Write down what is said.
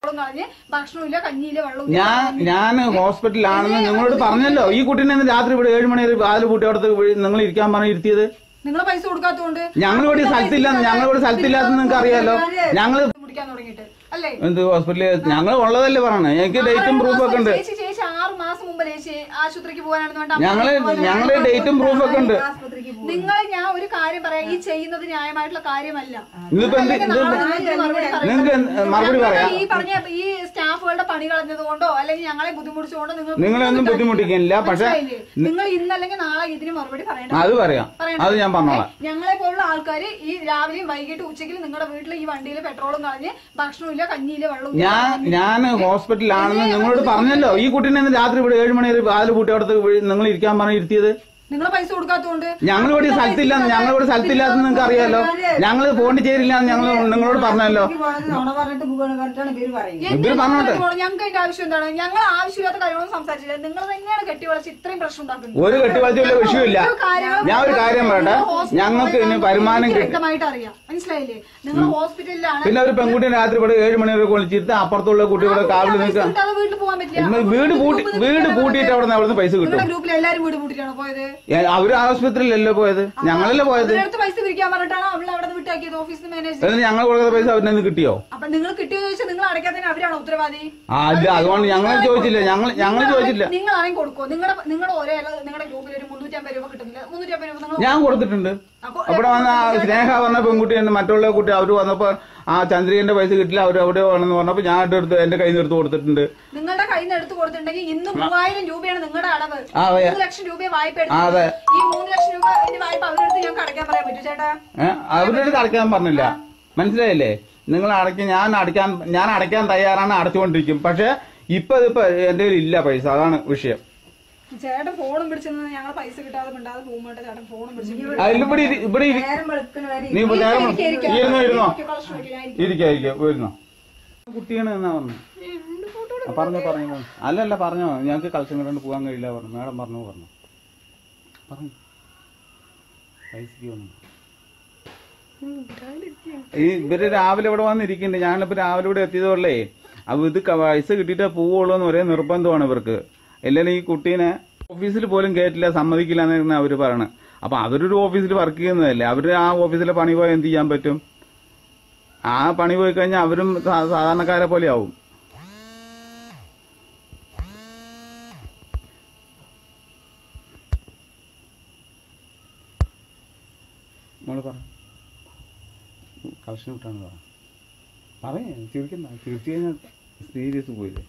കളഞ്ഞ് ഭക്ഷണമില്ല കഞ്ഞിയില്ല വെള്ളവും ഞാൻ ഞാൻ ഹോസ്പിറ്റലിലാണെന്ന് നിങ്ങളോട് പറഞ്ഞല്ലോ ഈ കുട്ടീനെ ഇന്ന് രാത്രി ഇവിടെ ഏഴ് മണി വരെ വാതിൽ പൂട്ടി അവിടുത്തെ നിങ്ങൾ ഇരിക്കാൻ പറഞ്ഞ് ഇരുത്തിയത് നിങ്ങൾ പൈസ കൊടുക്കാത്തതുകൊണ്ട് ഞങ്ങൾ ഇവിടെ സ്ഥലത്തില്ല ഞങ്ങൾ ഇവിടെ സ്ഥലത്തില്ലാന്ന് നിങ്ങൾക്ക് അറിയാലോ ഞങ്ങൾ മുടിക്കാൻ തുടങ്ങിയിട്ട് അല്ലേ എന്ത് ഹോസ്പിറ്റലിൽ ഞങ്ങൾ ഉള്ളതല്ലേ പറയണേ എനിക്ക് ഡേറ്റും പ്രൂഫും ഒക്കെ ഉണ്ട് ചേച്ചി ചേച്ചി ആറ് മാസം മുമ്പ് ചേച്ചി ആശുപത്രിക്ക് പോകാനാണെന്ന് വേണ്ട ഞങ്ങള് ഞങ്ങളുടെ ഡേറ്റും പ്രൂഫും ഒക്കെ ഉണ്ട് നിങ്ങൾ ഞാൻ ഒരു കാര്യം പറയാം ഈ ചെയ്യുന്നത് ന്യായമായിട്ടുള്ള കാര്യമല്ല ഇതിപ്പോ എന്ത് ഇത് നിങ്ങൾക്ക് എന്ത് മറുപടി പറയാം ഈ പറഞ്ഞ ഈ സ്റ്റാഫുകളുടെ പണി കളഞ്ഞത് കൊണ്ടോ അല്ലെങ്കിൽ ഞങ്ങളെ ബുദ്ധിമുട്ടിച്ചുകൊണ്ടോ നിങ്ങൾ നിങ്ങളൊന്നും ബുദ്ധിമുട്ടിക്കുന്നില്ല പക്ഷെ മനസ്സിലായില്ലേ? നിങ്ങൾ ഇന്നല്ലെങ്കിൽ നാളെ ഇതിന് മറുപടി പറയണം അത് പറയാം അത് ഞാൻ പറഞ്ഞോളാം ഞങ്ങളെ പോലുള്ള ആൾക്കാര് ഈ രാവിലെയും വൈകിട്ട് ഉച്ചയ്ക്കും നിങ്ങളുടെ വീട്ടിൽ ഈ വണ്ടിയിൽ പെട്രോളും കളഞ്ഞ് ഭക്ഷണമില്ല കഞ്ഞിയില്ല വെള്ളവും ഞാൻ ഞാൻ ഹോസ്പിറ്റലിലാണെന്ന് നിങ്ങളോട് പറഞ്ഞല്ലോ ഈ കുട്ടീനെ ഇന്ന് രാത്രി ഇവിടെ ഏഴ് മണി വരെ വാതിൽ പൂട്ടി അവിടുത്തെ നിങ്ങൾ ഇരിക്കാൻ പറഞ്ഞ് ഇരുത്തിയത് നിങ്ങൾ പൈസ കൊടുക്കാത്തതുകൊണ്ട് ഞങ്ങൾ ഇവിടെ സ്ഥലത്തില്ല ഞങ്ങൾ ഇവിടെ സ്ഥലത്തില്ലാന്ന് നിങ്ങൾക്ക് അറിയാലോ ഞങ്ങൾ പോണ്ടിച്ചേരില്ലാന്ന് ഞങ്ങൾ നിങ്ങളോട് പറഞ്ഞല്ലോ നുണ പറഞ്ഞിട്ട് പോവാണ് പറഞ്ഞിട്ടാണ് ഇവര് പറയുന്നത് ഇവര് പറഞ്ഞോട്ടെ ഞങ്ങൾക്ക് അതിന്റെ ആവശ്യം എന്താണ് ഞങ്ങൾ ആവശ്യമില്ലാത്ത കാര്യങ്ങളൊന്നും സംസാരിച്ചില്ല നിങ്ങൾ തന്നെയാണ് കെട്ടിവളച്ച് ഇത്രയും പ്രശ്നം ഉണ്ടാക്കുന്നത് ഒരു കെട്ടിവളച്ചുള്ള വിഷയമില്ല ഞാൻ ഒരു കാര്യം പറയട്ടെ ഞങ്ങൾക്ക് ഇനി വരുമാനം കിട്ടും വ്യക്തമായിട്ട് അറിയാം മനസ്സിലായില്ലേ നിങ്ങൾ ഹോസ്പിറ്റലിലാണ് പിന്നെ ഒരു പെൺകുട്ടിയെ രാത്രി ഇവിടെ ഏഴ് മണി വരെ കൊളിച്ചിരുത്ത് അപ്പുറത്തുള്ള കുട്ടി ഇവിടെ കാവിൽ നിൽക്കുക കിട്ടാതെ വീട്ടിൽ പോകാൻ പറ്റില്ല നിങ്ങൾ വീട് പൂട്ടി വീട് പൂട്ടിയിട്ട് അവിടെ നിന്ന് അവിടുന്ന് പൈസ കിട്ടും നിങ്ങളുടെ ഗ്രൂപ്പിൽ എല്ലാരും വീട് പൂട്ടിട്ടാണ് പോയത് ഏ, അവര് ആശുപത്രിയിലല്ലോ പോയത് ഞങ്ങളല്ലേ പോയത് അവരടുത്ത് പൈസ പിരിക്കാൻ പറഞ്ഞിട്ടാണ് അവളെ അവിടെ നിന്ന് വിട്ടാക്കിയത് ഓഫീസിൽ മാനേജർ എന്നിട്ട് ഞങ്ങൾ കൊടുക്കുന്ന പൈസ അവരിൽ നിന്ന് കിട്ടിയോ അപ്പൊ നിങ്ങൾ കിട്ടിയോ ചോദിച്ചാൽ നിങ്ങൾ അടയ്ക്കാത്തതിന് അവരാണ് ഉത്തരവാദി ആ അല്ല അതുകൊണ്ട് ഞങ്ങൾ ചോദിച്ചില്ല ഞങ്ങൾ ഞങ്ങൾ ചോദിച്ചില്ല നിങ്ങൾ ആരെയും കൊടുക്കോ നിങ്ങളുടെ നിങ്ങളുടെ ഒരേ നിങ്ങളുടെ ഗ്രൂപ്പിൽ ഒരു മുന്നൂറ്റമ്പത് രൂപ കിട്ടുന്നില്ല മുന്നൂറ്റമ്പത് രൂപ നിങ്ങൾ ഞാൻ കൊടുത്തിട്ടുണ്ട് അപ്പൊ അവിടെ വന്ന ആ സ്നേഹ വന്ന പെൺകുട്ടി ഉണ്ട് മറ്റുള്ള കുട്ടി അവര് വന്നപ്പോ ആ ചന്ദ്രികന്റെ പൈസ കിട്ടില്ല അവര് അവിടെ വേണമെന്ന് പറഞ്ഞപ്പോ ഞാൻ എടുത്ത് എന്റെ കയ്യിൽ നിന്ന് എടുത്ത് കൊടുത്തിട്ടുണ്ട് നിങ്ങളുടെ കയ്യിൽ നിന്ന് എടുത്തു കൊടുത്തിട്ടുണ്ടെങ്കിൽ ഇന്ന് മൂവായിരം രൂപയാണ് നിങ്ങളുടെ അടവ് ആ, അതെ. മൂന്ന് ലക്ഷം രൂപ വായ്പ ആ, അതെ. എടുത്തു ഈ മൂന്ന് ലക്ഷം രൂപ വായ്പ അവരെടുത്ത് ഞങ്ങൾക്ക് അടയ്ക്കാൻ പറയാൻ പറ്റൂ ചേട്ടാ ഏഹ് അവരുടെ അടുത്ത് അടയ്ക്കാൻ പറഞ്ഞില്ല മനസ്സിലായില്ലേ നിങ്ങൾ അടയ്ക്കാൻ ഞാൻ അടയ്ക്കാൻ ഞാൻ അടയ്ക്കാൻ തയ്യാറാണ് അടച്ചുകൊണ്ടിരിക്കും പക്ഷെ ഇപ്പൊ ഇതിപ്പോ എന്റെ കയ്യിൽ ഇല്ല പൈസ അതാണ് വിഷയം ചേട്ടൻ ഫോണും പിടിച്ചെന്ന് ഞങ്ങൾ പൈസ കിട്ടാതെ മിണ്ടാതെ പോകുമ്പോട്ടെ ചേട്ടൻ ഫോണും പിടിച്ചു അതിൽ ഇവിടെ ഇരി- ഇവിടെ ഇരി- നേരം വെളുക്കുന്ന വരെ നീ ഇപ്പൊ നേരം ഇരിക്ക്, ഇരിക്ക്. ഇരുന്നോ ഇരുന്നോ ഇരിക്ക്, കളക്ഷൻ വെക്ക്, ഞാൻ ഇരിക്കാം. ഇരിക്കാ ഇരിക്കാ വരുന്നോ കുട്ടിയാണ് എന്നാ പറഞ്ഞു ആ, പറഞ്ഞോ പറഞ്ഞു അല്ലല്ല പറഞ്ഞോ ഞങ്ങൾക്ക് കളക്ഷൻ കണ്ടുകൊണ്ട് പോകാൻ കഴിയില്ല പറഞ്ഞു മാഡം പറഞ്ഞു പറഞ്ഞു പറഞ്ഞു പൈസക്ക് വന്നു ഈ ഇവര് രാവിലെ ഇവിടെ വന്നിരിക്കുന്നുണ്ട് ഞാനിപ്പോ രാവിലെ ഇവിടെ എത്തിയതോളേ അപ്പൊ ഇത് ക- പൈസ കിട്ടിയിട്ടേ പോവുള്ളൂ എന്ന് ഒരേ നിർബന്ധമാണ് ഇവർക്ക് അല്ലെങ്കിൽ ഈ കുട്ടീനെ ഓഫീസിൽ പോലും കയറ്റില്ല സമ്മതിക്കില്ല എന്നാണ് അവര് പറയണത് അപ്പൊ അവരൊരു ഓഫീസിൽ വർക്ക് ചെയ്യുന്നതല്ലേ അവര് ആ ഓഫീസിലെ പണി പോയാൽ എന്ത് ചെയ്യാൻ പറ്റും ആ പണി പോയി കഴിഞ്ഞാൽ അവരും സാ- സാധാരണക്കാരെ പോലെ ആവും മോള് പറ കളക്ഷൻ വിട്ടാണ് പറ പറയേ ചിരിക്കണ്ട ചിരിച്ചു കഴിഞ്ഞാൽ സീരിയസ് പോയില്ലേ